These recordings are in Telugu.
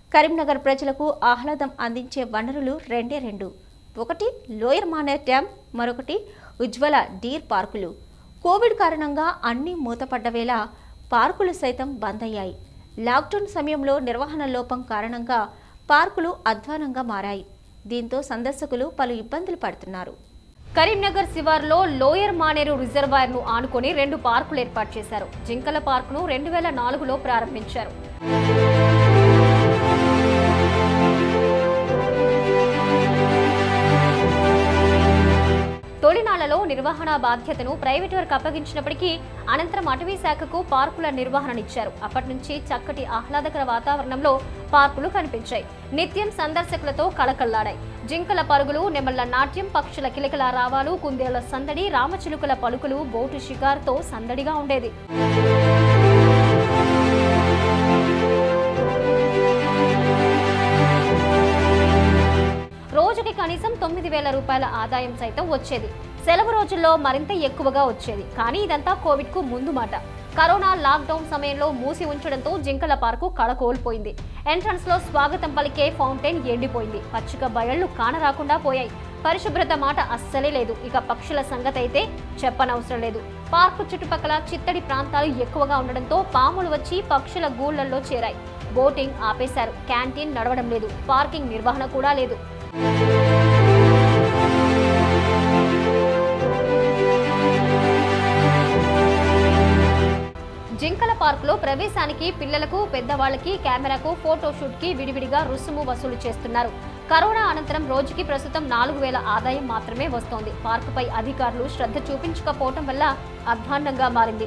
కరీంనగర్ ప్రజలకు ఆహ్లాదం అందించే వనరులు రెండే రెండు ఒకటి లోయర్ మానేర్ డ్యామ్ మరొకటి ఉజ్వల డీర్ పార్కులు కోవిడ్ కారణంగా అన్నీ మూతపడ్డ వేళ పార్కులు సైతం బంద్ అయ్యాయి లాక్డౌన్ సమయంలో నిర్వహణ లోపం కారణంగా పార్కులు అధ్వానంగా మారాయి దీంతో సందర్శకులు పలు ఇబ్బందులు పడుతున్నారు కరీంనగర్ శివార్లో లోయర్ మానేరు రిజర్వాయర్ ను ఆనుకొని రెండు పార్కులు ఏర్పాటు చేశారు జింకల పార్కును రెండు వేల నాలుగులో ప్రారంభించారు తొలినాళ్లలో నిర్వహణ బాధ్యతను ప్రైవేట్ వారికి అప్పగించినప్పటికీ అనంతరం అటవీ శాఖకు పార్కుల నిర్వహణనిచ్చారు అప్పటి నుంచి చక్కటి ఆహ్లాదకర వాతావరణంలో పార్కులు కనిపించాయి నిత్యం సందర్శకులతో కళకళ్లాడాయి జింకల పరుగులు నెమళ్ల నాట్యం పక్షుల కిలకిల రావాలు కుందేళ్ల సందడి రామచిలుకల పలుకులు బోటు షికారుతో సందడిగా ఉండేది రోజుకి కనీసం తొమ్మిది వేల రూపాయల ఆదాయం సైతం వచ్చేది సెలవు రోజుల్లో మరింత ఎక్కువగా వచ్చేది కానీ ఇదంతా కోవిడ్ కు ముందు మాట కరోనా లాక్డౌన్ సమయంలో మూసి ఉంచడంతో జింకల పార్కు కళ కోల్పోయింది ఎంట్రన్స్ లో స్వాగతం పలికే ఫౌంటైన్ ఎండిపోయింది పచ్చిక బయళ్లు కానరాకుండా పోయాయి పరిశుభ్రత మాట అస్సలే లేదు ఇక పక్షుల సంగతి అయితే చెప్పనవసరం లేదు పార్కు చుట్టుపక్కల చిత్తడి ప్రాంతాలు ఎక్కువగా ఉండడంతో పాములు వచ్చి పక్షుల గూళ్లలో చేరాయి బోటింగ్ ఆపేశారు క్యాంటీన్ నడవడం లేదు పార్కింగ్ నిర్వహణ కూడా లేదు జింకల పార్కులో ప్రవేశానికి పిల్లలకు పెద్దవాళ్ళకి కెమెరాకు ఫోటోషూట్ కి విడివిడిగా రుసుము వసూలు చేస్తున్నారు కరోనా అనంతరం రోజుకి ప్రస్తుతం నాలుగు వేల ఆదాయం మాత్రమే వస్తోంది పార్కుపై అధికారులు శ్రద్ధ చూపించకపోవటం వల్ల అధ్వాన్నంగా మారింది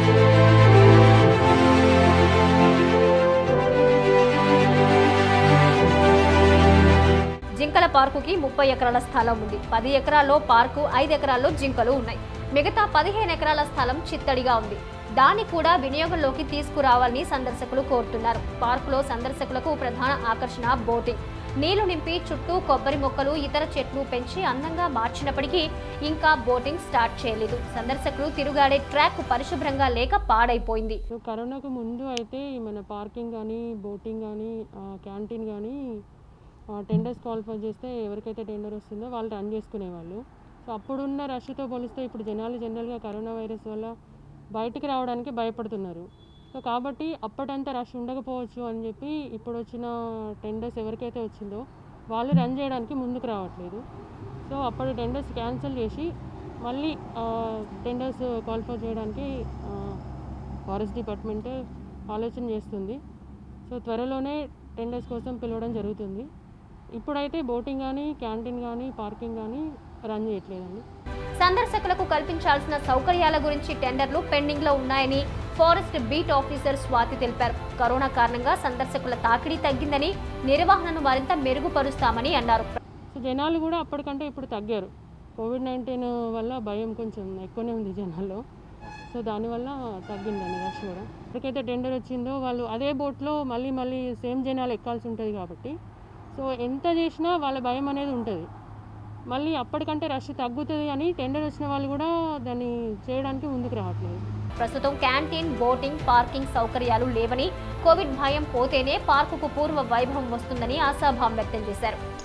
జింకల పార్కుకి ముప్పై ఎకరాల స్థలం ఉంది పది ఎకరాల్లో పార్కు ఐదు ఎకరాల్లో జింకలు ఉన్నాయి మిగతా పదిహేను ఎకరాల స్థలం చిత్తడిగా ఉంది దాన్ని కూడా వినియోగంలోకి తీసుకురావాలని సందర్శకులు కోరుతున్నారు పార్కులో సందర్శకులకు ప్రధాన ఆకర్షణ బోటింగ్ నీళ్లు నింపి చుట్టూ కొబ్బరి మొక్కలు ఇతర చెట్లు పెంచి అందంగా మార్చినప్పటికీ ఇంకా బోటింగ్ స్టార్ట్ చేయలేదు సందర్శకులు తిరుగాడే ట్రాక్ పరిశుభ్రంగా లేక పాడైపోయింది సో కరోనాకు ముందు అయితే మన పార్కింగ్ కానీ బోటింగ్ కానీ క్యాంటీన్ కానీ టెండర్స్ క్వాలిఫై చేస్తే ఎవరికైతే టెండర్ వస్తుందో వాళ్ళు రన్ చేసుకునేవాళ్ళు సో అప్పుడున్న రష్తో పోలిస్తే ఇప్పుడు జనాలు జనరల్గా కరోనా వైరస్ వల్ల బయటికి రావడానికి భయపడుతున్నారు సో కాబట్టి అప్పటంత రష్ ఉండకపోవచ్చు అని చెప్పి ఇప్పుడు వచ్చిన టెండర్స్ ఎవరికైతే వచ్చిందో వాళ్ళు రన్ చేయడానికి ముందుకు రావట్లేదు సో అప్పటి టెండర్స్ క్యాన్సిల్ చేసి మళ్ళీ టెండర్స్ క్వాలిఫై చేయడానికి ఫారెస్ట్ డిపార్ట్మెంట్ ఆలోచన చేస్తుంది సో త్వరలోనే టెండర్స్ కోసం పిలవడం జరుగుతుంది ఇప్పుడైతే బోటింగ్ కానీ క్యాంటీన్ కానీ పార్కింగ్ కానీ రన్ చేయట్లేదండి సందర్శకులకు కల్పించాల్సిన సౌకర్యాల గురించి టెండర్లు పెండింగ్ లో ఉన్నాయని ఫారెస్ట్ బీట్ ఆఫీసర్ స్వాతి తెలిపారు కరోనా కారణంగా సందర్శకుల తాకిడి తగ్గిందని నిర్వహణను మరింత మెరుగుపరుస్తామని అన్నారు సో జనాలు కూడా అప్పటికంటే ఇప్పుడు తగ్గారు కోవిడ్ నైన్టీన్ వల్ల భయం కొంచెం ఎక్కువనే ఉంది జనాల్లో సో దానివల్ల తగ్గిందండి రష్ కూడా ఎప్పటికైతే టెండర్ వచ్చిందో వాళ్ళు అదే బోట్లో మళ్ళీ మళ్ళీ సేమ్ జనాలు ఎక్కాల్సి ఉంటుంది కాబట్టి సో ఎంత చేసినా వాళ్ళ భయం అనేది ఉంటుంది మళ్ళీ అప్పటికంటే రష్ తగ్గుతుంది అని టెండర్ వచ్చిన వాళ్ళు కూడా దాన్ని చేయడానికి ముందుకు రావట్లేదు ప్రస్తుతం క్యాంటీన్ బోటింగ్ పార్కింగ్ సౌకర్యాలు లేవని కోవిడ్ భయం పోతేనే పార్కుకు పూర్వ వైభవం వస్తుందని ఆశాభావం వ్యక్తం చేశారు